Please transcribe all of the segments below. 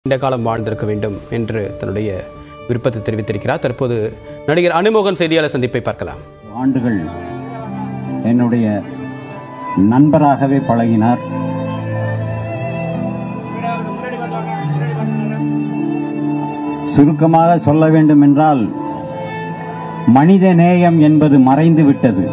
நீண்ட காலம் வாழ்ந்திருக்க வேண்டும் என்று தன்னுடைய விருப்பத்தை தெரிவித்திருக்கிறார் தற்போது நடிகர் அனுமோகன் செய்தியாளர் சந்திப்பை பார்க்கலாம் ஆண்டுகள் என்னுடைய நண்பராகவே பழகினார் சுருக்கமாக சொல்ல வேண்டும் என்றால் மனித நேயம் என்பது மறைந்து விட்டது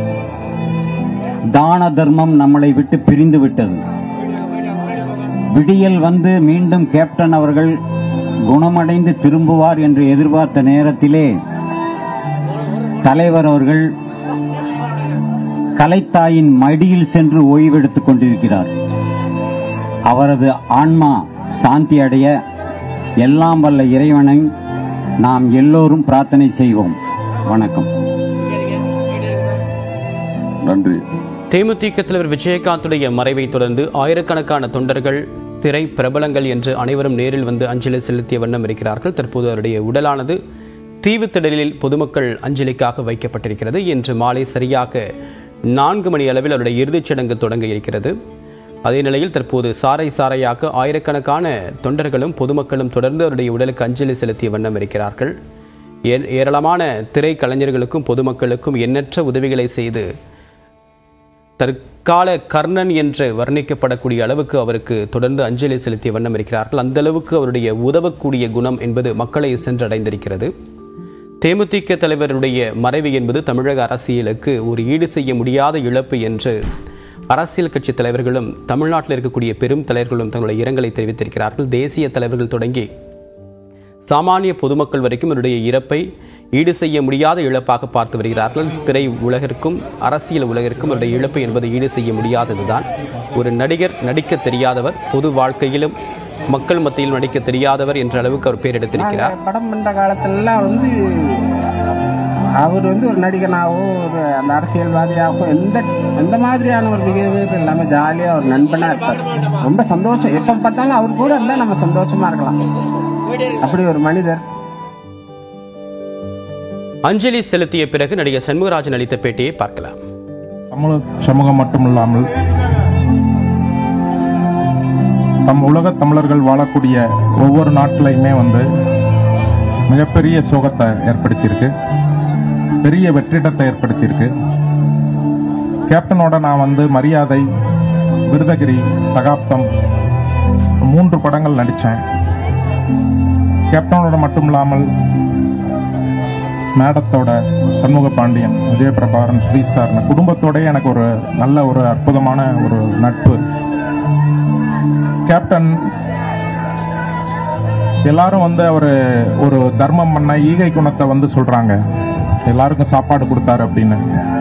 தான தர்மம் நம்மளை விட்டு பிரிந்து விட்டது விடியல் வந்து மீண்டும் கேப்டன் அவர்கள் குணமடைந்து திரும்புவார் என்று எதிர்பார்த்த நேரத்திலே தலைவர் அவர்கள் கலைத்தாயின் மடியில் சென்று ஓய்வெடுத்துக் கொண்டிருக்கிறார் அவரது ஆன்மா சாந்தி அடைய எல்லாம் வல்ல இறைவனை நாம் எல்லோரும் பிரார்த்தனை செய்வோம் வணக்கம் நன்றி தேமுதிக தலைவர் விஜயகாந்துடைய மறைவை தொடர்ந்து ஆயிரக்கணக்கான தொண்டர்கள் திரை பிரபலங்கள் என்று அனைவரும் நேரில் வந்து அஞ்சலி செலுத்திய வண்ணம் இருக்கிறார்கள் தற்போது அவருடைய உடலானது தீவுத்திடலில் பொதுமக்கள் அஞ்சலிக்காக வைக்கப்பட்டிருக்கிறது இன்று மாலை சரியாக நான்கு மணி அளவில் அவருடைய இறுதிச் சடங்கு தொடங்க இருக்கிறது அதே நிலையில் தற்போது சாறை சாறையாக ஆயிரக்கணக்கான தொண்டர்களும் பொதுமக்களும் தொடர்ந்து அவருடைய உடலுக்கு அஞ்சலி செலுத்திய வண்ணம் இருக்கிறார்கள் ஏ- ஏராளமான திரை கலைஞர்களுக்கும் பொதுமக்களுக்கும் எண்ணற்ற உதவிகளை செய்து தற்கால கர்ணன் என்று வர்ணிக்கப்படக்கூடிய அளவுக்கு அவருக்கு தொடர்ந்து அஞ்சலி செலுத்திய வண்ணம் இருக்கிறார்கள் அந்த அளவுக்கு அவருடைய உதவக்கூடிய குணம் என்பது மக்களை சென்றடைந்திருக்கிறது தேமுதிக தலைவருடைய மறைவு என்பது தமிழக அரசியலுக்கு ஒரு ஈடு செய்ய முடியாத இழப்பு என்று அரசியல் கட்சி தலைவர்களும் தமிழ்நாட்டில் இருக்கக்கூடிய பெரும் தலைவர்களும் தங்களுடைய இரங்கலை தெரிவித்திருக்கிறார்கள் தேசிய தலைவர்கள் தொடங்கி சாமானிய பொதுமக்கள் வரைக்கும் இவருடைய இறப்பை ஈடு செய்ய முடியாத இழப்பாக பார்த்து வருகிறார்கள் திரை உலகிற்கும் அரசியல் உலகிற்கும் அவருடைய இழப்பு என்பது ஈடு செய்ய முடியாததுதான் ஒரு நடிகர் நடிக்க தெரியாதவர் பொது வாழ்க்கையிலும் மக்கள் மத்தியில் நடிக்க தெரியாதவர் என்ற அளவுக்கு அவர் பேர் எடுத்திருக்கிறார் நாங்க படம் பண்ற காலத்துலலாம் வந்து அவர் வந்து ஒரு நடிகனாவோ ஒரு அந்த அரசியல்வாதியாகவோ எந்த எந்த மாதிரியான ஒரு பிஹேவியர் இல்லாம ஜாலியா ஒரு நண்பனா இருப்பார் ரொம்ப சந்தோஷம் எப்ப பார்த்தாலும் அவர் கூட இருந்தா நம்ம சந்தோஷமா இருக்கலாம் அப்படி ஒரு மனிதர் அஞ்சலி செலுத்திய பிறகு நடிகர் சண்முகராஜன் அளித்த பேட்டியை பார்க்கலாம் தமிழ் சமூகம் மட்டுமில்லாமல் தம் உலக தமிழர்கள் வாழக்கூடிய ஒவ்வொரு நாட்டிலையுமே வந்து மிகப்பெரிய சோகத்தை ஏற்படுத்தியிருக்கு பெரிய வெற்றிடத்தை ஏற்படுத்தியிருக்கு கேப்டனோட நான் வந்து மரியாதை விருதகிரி சகாப்தம் மூன்று படங்கள் நடித்தேன் கேப்டனோட மட்டும் இல்லாமல் மேடத்தோட சண்முக பாண்டியன் விஜயபிரபாகரன் சுதீஷ் சார் குடும்பத்தோட எனக்கு ஒரு நல்ல ஒரு அற்புதமான ஒரு நட்பு கேப்டன் எல்லாரும் வந்து அவர் ஒரு தர்மம் பண்ண ஈகை குணத்தை வந்து சொல்றாங்க எல்லாருக்கும் சாப்பாடு கொடுத்தாரு அப்படின்னு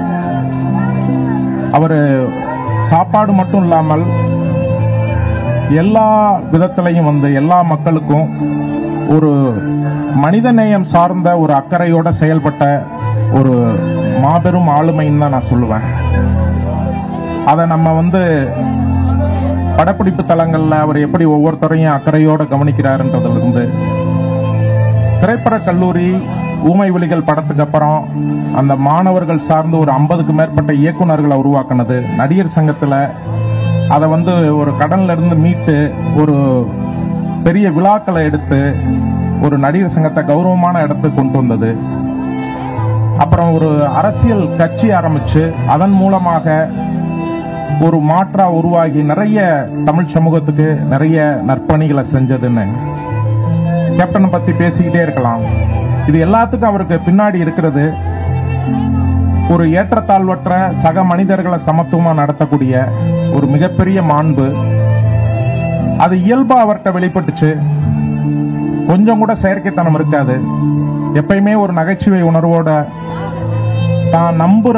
அவர் சாப்பாடு மட்டும் இல்லாமல் எல்லா விதத்திலையும் வந்து எல்லா மக்களுக்கும் ஒரு மனிதநேயம் சார்ந்த ஒரு அக்கறையோட செயல்பட்ட ஒரு மாபெரும் ஆளுமைன்னு தான் நான் சொல்லுவேன் அதை நம்ம வந்து படப்பிடிப்பு தளங்கள்ல அவர் எப்படி ஒவ்வொருத்தரையும் அக்கறையோட கவனிக்கிறாருன்றதுல இருந்து திரைப்பட கல்லூரி ஊமை விழிகள் படத்துக்கு அப்புறம் அந்த மாணவர்கள் சார்ந்து ஒரு ஐம்பதுக்கு மேற்பட்ட இயக்குனர்களை உருவாக்குனது நடிகர் சங்கத்துல அதை வந்து ஒரு கடன்ல இருந்து மீட்டு ஒரு பெரிய விழாக்களை எடுத்து ஒரு நடிகர் சங்கத்தை கௌரவமான இடத்துக்கு கொண்டு வந்தது அப்புறம் ஒரு அரசியல் கட்சி ஆரம்பிச்சு அதன் மூலமாக ஒரு மாற்றா உருவாகி நிறைய தமிழ் சமூகத்துக்கு நிறைய நற்பணிகளை செஞ்சதுன்னு கேப்டனை பத்தி பேசிக்கிட்டே இருக்கலாம் இது எல்லாத்துக்கும் அவருக்கு பின்னாடி இருக்கிறது ஒரு ஏற்றத்தாழ்வற்ற சக மனிதர்களை சமத்துவமா நடத்தக்கூடிய ஒரு மிகப்பெரிய மாண்பு அது இயல்பா அவர்கிட்ட வெளிப்பட்டுச்சு கொஞ்சம் கூட செயற்கைத்தனம் இருக்காது எப்பயுமே ஒரு நகைச்சுவை உணர்வோட தான் நம்புற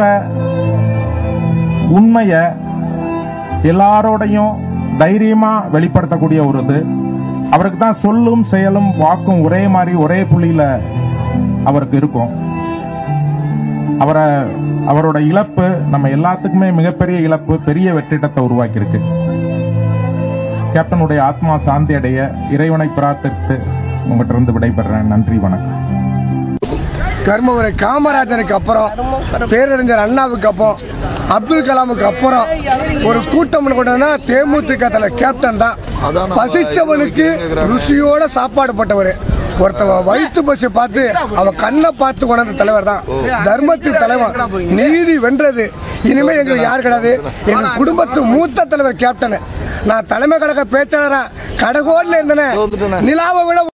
உண்மைய எல்லாரோடையும் தைரியமா வெளிப்படுத்தக்கூடிய ஒரு இது அவருக்கு தான் சொல்லும் செயலும் வாக்கும் ஒரே மாதிரி ஒரே புள்ளியில அவருக்கு இருக்கும் அவரை அவரோட இழப்பு நம்ம எல்லாத்துக்குமே மிகப்பெரிய இழப்பு பெரிய வெற்றிடத்தை உருவாக்கியிருக்கு கேப்டனுடைய ஆத்மா சாந்தி அடைய இறைவனை பிரார்த்தித்து உங்கள்கிட்ட இருந்து விடைபெறேன் நன்றி வணக்கம் கர்மவரை காமராஜருக்கு அப்புறம் பேரறிஞர் அண்ணாவுக்கு அப்புறம் அப்துல் கலாமுக்கு அப்புறம் ஒரு கூட்டம் கொண்டா தேமுதிக தலைவர் கேப்டன் தான் பசிச்சவனுக்கு ருசியோட சாப்பாடு போட்டவர் ஒருத்தவன் வயிற்று பசி பார்த்து அவன் கண்ணை பார்த்து கொண்ட தலைவர் தான் தர்மத்தின் தலைவன் நீதி வென்றது இனிமே எங்களுக்கு யார் கிடையாது எங்க குடும்பத்து மூத்த தலைவர் கேப்டன் நான் தலைமை கழக பேச்சாளரா கடகோடில் இருந்தேன் நிலாவை விட